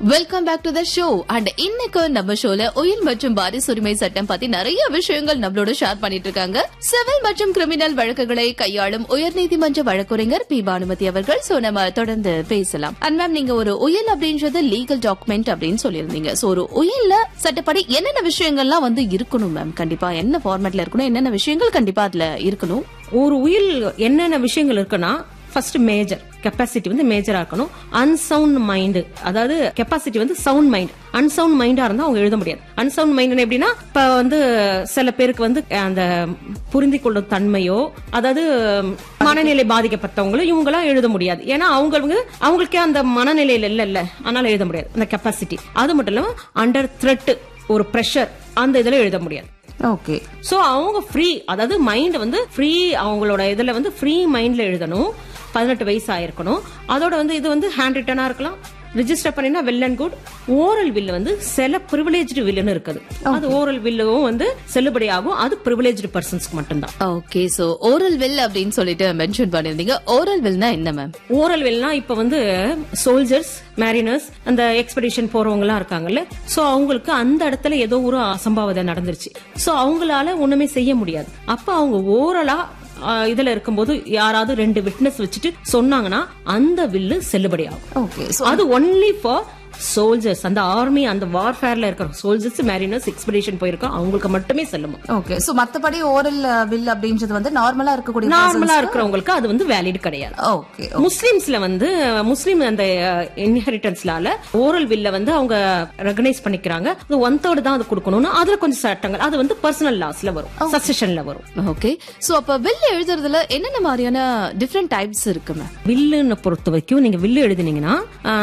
welcome back to the show and இன்னைக்கு நம்ம ஷோல உயிர் மற்றும் வாரிசு உரிமை சட்டம் பத்தி நிறைய விஷயங்கள் நம்மளோட ஷேர் பண்ணிட்டு இருக்காங்க சிவில் மற்றும் கிரிமினல் வழக்குகளை கையாளும் உயர்நீதிமன்ற வழக்குரைஞர் பி பானுமதி அவர்கள் சோ நம்ம தொடர்ந்து பேசலாம் அண்ட் மேம் நீங்க ஒரு உயில் அப்படின்றது லீகல் டாக்குமெண்ட் அப்படின்னு சொல்லியிருந்தீங்க சோ ஒரு உயில்ல சட்டப்படி என்னென்ன விஷயங்கள்லாம் வந்து இருக்கணும் மேம் கண்டிப்பா என்ன ஃபார்மேட்ல இருக்கணும் என்னென்ன விஷயங்கள் கண்டிப்பா அதுல இருக்கணும் ஒரு உயில் என்னென்ன விஷயங்கள் இருக்குன்னா ஃபர்ஸ்ட் மேஜர் கெப்பாசிட்டி வந்து மேஜரா இருக்கணும் அன்சவுண்ட் மைண்டு அதாவது கெப்பாசிட்டி வந்து சவுண்ட் மைண்ட் அன்சவுண்ட் மைண்டா இருந்தா அவங்க எழுத முடியாது அன்சவுண்ட் மைண்ட் எப்படின்னா இப்ப வந்து சில பேருக்கு வந்து அந்த புரிந்து கொள்ளும் தன்மையோ அதாவது மனநிலை பாதிக்கப்பட்டவங்களும் இவங்களாம் எழுத முடியாது ஏன்னா அவங்க அவங்களுக்கே அந்த மனநிலையில இல்ல இல்ல அதனால எழுத முடியாது அந்த கெப்பாசிட்டி அது மட்டும் இல்லாம அண்டர் த்ரெட் ஒரு ப்ரெஷர் அந்த இதுல எழுத முடியாது ஓகே சோ அவங்க ஃப்ரீ அதாவது மைண்ட் வந்து ஃப்ரீ அவங்களோட இதுல வந்து ஃப்ரீ மைண்ட்ல எழுதணும் பதினெட்டு வயசு ஆயிருக்கணும் அதோட வந்து இது வந்து ஹேண்ட் ரிட்டனா இருக்கலாம் ரிஜிஸ்டர் பண்ணினா well and good oral will வந்து சில ப்ரிவிலேஜ்டு வில்லுன்னு இருக்குது அது ஓரல் வில்லும் வந்து செல்லுபடி ஆகும் அது ப்ரிவிலேஜ்டு பர்சன்ஸ்க்கு மட்டும்தான் ஓகே சோ ஓரல் வில் அப்படின்னு சொல்லிட்டு மென்ஷன் பண்ணிருந்தீங்க ஓரல் வில்னா என்ன மேம் ஓரல் வெல்னா இப்ப வந்து சோல்ஜர்ஸ் மேரினர்ஸ் அந்த எக்ஸ்பெடிஷன் போறவங்க எல்லாம் இருக்காங்கல்ல சோ அவங்களுக்கு அந்த இடத்துல ஏதோ ஒரு அசம்பாவிதம் நடந்துருச்சு சோ அவங்களால ஒண்ணுமே செய்ய முடியாது அப்ப அவங்க ஓரலா ஆஹ், இதுல இருக்கும்போது யாராவது ரெண்டு விட்னஸ் வச்சுட்டு சொன்னாங்கன்னா அந்த வில்லு செல்லுபடி ஆகும் ஓகே அது ஒன்லி ஃபார் சோல்ஜர்ஸ் அந்த ஆர்மி அந்த வார்ஃபேர்ல இருக்கிற சோல்ஜர்ஸ் மேரினர்ஸ் எக்ஸ்பெடிஷன் போயிருக்கோம் அவங்களுக்கு மட்டுமே செல்லுமா ஓகே சோ மத்தபடி ஓரல் வில் அப்படின்றது வந்து நார்மலா இருக்கக்கூடிய நார்மலா இருக்கிறவங்களுக்கு அது வந்து வேலிட் கிடையாது ஓகே முஸ்லிம்ஸ்ல வந்து முஸ்லிம் அந்த இன்ஹெரிட்டன்ஸ்லால ஓரல் வில்ல வந்து அவங்க ரெகனைஸ் பண்ணிக்கிறாங்க அது ஒன் தேர்ட் தான் அது கொடுக்கணும்னு அதுல கொஞ்சம் சட்டங்கள் அது வந்து பர்சனல் லாஸ்ல வரும் சக்சஷன்ல வரும் ஓகே சோ அப்ப வில் எழுதுறதுல என்னென்ன மாதிரியான டிஃப்ரெண்ட் டைப்ஸ் இருக்கு மேம் வில்லுன்னு பொறுத்த வரைக்கும் நீங்க வில்லு எழுதினீங்கன்னா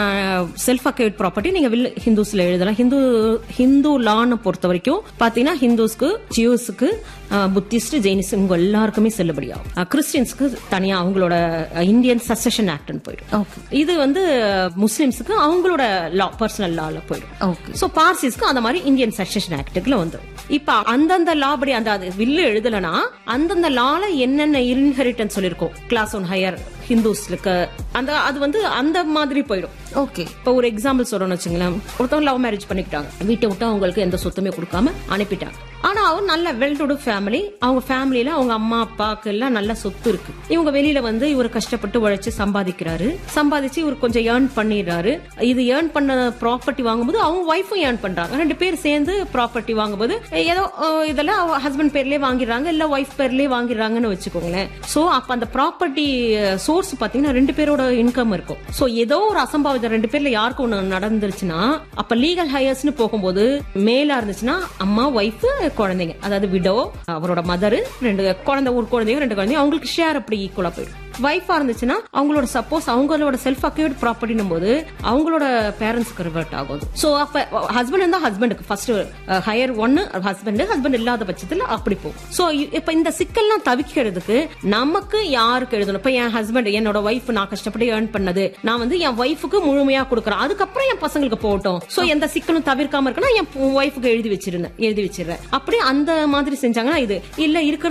செல்ஃப் அக்யூட் ப்ராப்பர்ட்டி நீங்க வில்லு ஹிந்துஸ்ல எழுதலாம் ஹிந்து ஹிந்து லான்னு பொறுத்த வரைக்கும் பாத்தீங்கன்னா ஹிந்துஸ்க்கு ஜியூஸ்க்கு புத்திஸ்ட் ஜெயினிஸ்ட் இவங்க எல்லாருக்குமே செல்லுபடியாகும் அஹ், கிறிஸ்டியன்ஸ்க்கு தனியா அவங்களோட இந்தியன் சக்சஷன் ஆக்ட்னு போயிடும் ஓகே இது வந்து முஸ்லிம்ஸ்க்கு அவங்களோட லா பர்சனல் லால போயிடும் ஓகே சோ பார்சிஸ்க்கு அந்த மாதிரி இந்தியன் சக்சஷன் ஆக்டுக்குள்ள வந்துடும் இப்ப அந்தந்த லா படி அந்த அது வில்லு எழுதலனா அந்தந்த லால என்னென்ன இன்ஹெரிட்டன்ஸ் சொல்லிருக்கோம் கிளாஸ் ஒன் ஹையர் ஹிந்துஸ்க்கு அந்த அது வந்து அந்த மாதிரி போயிடும் ஓகே இப்ப ஒரு எக்ஸாம்பிள் சொல்றோம்னு வச்சுங்களேன் ஒருத்தவங்க லவ் மேரேஜ் பண்ணிக்கிட்டாங்க வீட்டை விட்டு அவங்களுக்கு எந்த சொத்துமே கொடுக்காம அனுப்பிட்டாங்க ஆனா அவர் நல்ல வெல் டு ஃபேமிலி அவங்க ஃபேமிலியில அவங்க அம்மா அப்பாக்கு எல்லாம் நல்ல சொத்து இருக்கு இவங்க வெளியில வந்து இவர் கஷ்டப்பட்டு உழைச்சு சம்பாதிக்கிறாரு சம்பாதிச்சு இவர் கொஞ்சம் ஏர்ன் பண்ணிடுறாரு இது ஏர்ன் பண்ண ப்ராப்பர்ட்டி வாங்கும்போது அவங்க ஒய்ஃபும் ஏர்ன் பண்றாங்க ரெண்டு பேர் சேர்ந்து ப்ராப்பர்ட்டி வாங்கும்போது ஏதோ அஹ், இதெல்லாம் ஹஸ்பண்ட் பேர்லயே வாங்கிடுறாங்க இல்ல ஒய்ஃப் பேர்லயே வாங்கிடுறாங்கன்னு வச்சுக்கோங்களேன் சோ அப்ப அந்த ப்ராப்பர்ட்டி சோர்ஸ் பாத்தீங்கன்னா ரெண்டு பேரோட இன்கம் இருக்கும் சோ ஏதோ ஒரு அசம்பாவிதம் ரெண்டு பேர்ல யாருக்கும் ஒண்ணு நடந்துருச்சுன்னா அப்ப லீகல் ஹையர்ஸ்னு போகும்போது மேலா இருந்துச்சுன்னா அம்மா ஒய்ஃப் குழந்தைங்க அதாவது விடோ அவரோட மதர் ரெண்டு குழந்தை ஒரு குழந்தைங்க ரெண்டு குழந்தைங்க அவங்களுக்கு ஷேர் அப்படி ஈக்குவலா போயிடும் ஒய்ஃபா இருந்துச்சுன்னா அவங்களோட சப்போஸ் அவங்களோட செல்ஃப் அக்யூர்ட் ப்ராப்பர்ட்டினும் போது அவங்களோட பேரண்ட்ஸ்க்கு ரிவர்ட் ஆகும் சோ அப்ப ஹஸ்பண்ட் இருந்தா ஹஸ்பண்டுக்கு ஃபர்ஸ்ட் ஹையர் ஒன்னு ஹஸ்பண்ட் ஹஸ்பண்ட் இல்லாத பட்சத்துல அப்படி போகும் சோ இப்ப இந்த சிக்கல்லாம் தவிக்கிறதுக்கு நமக்கு யாருக்கு எழுதணும் இப்ப என் ஹஸ்பண்ட் என்னோட ஒய்ஃப் நான் கஷ்டப்பட்டு ஏர்ன் பண்ணது நான் வந்து என் ஒய்ஃபுக்கு முழுமையா கொடுக்குறேன் அதுக்கப்புறம் என் பசங்களுக்கு போகட்டும் சோ எந்த சிக்கலும் தவிர்க்காம இருக்குன்னா என் ஒய்ஃபுக்கு எழுதி வச்சிருந்தேன் எழுதி வச்சிடுறேன் அப்படி அந்த மாதிரி செஞ்சாங்கன்னா இது இல்ல இருக்கிறது